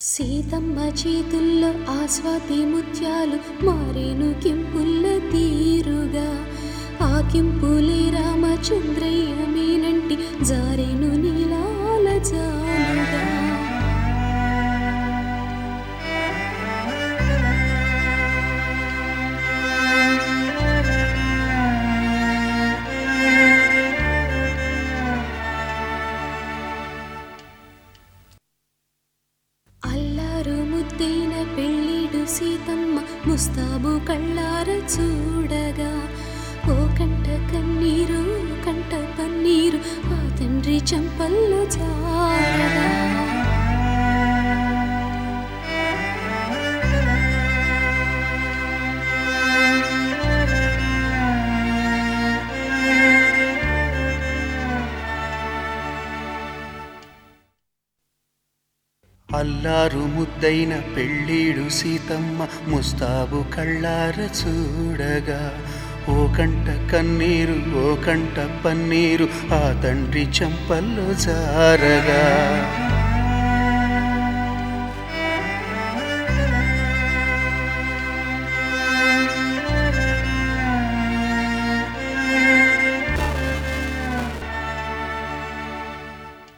సీతమ్మ చేతుల్లో ఆస్వాతి ముత్యాలు మారేను కింపుల్ల తీరుగా ఆ కింపులే రామచంద్రయ్య మీనంటి జారేను నీలాల జాలుగా అల్లారు ముద్దైన పెళ్ళిడు సీతమ్మ ముస్తాబు కళ్ళార చూడగా ఓ కంట కన్నీరు కంట పన్నీరు ఆ తండ్రి చంపల్లో జారగా అల్లారు ముద్దైన పెళ్ళీడు సీతమ్మ ముస్తాబు కళ్ళార చూడగా ఓ కంట కన్నీరు ఓ కంట పన్నీరు ఆ తండ్రి చెంపల్లో జారగా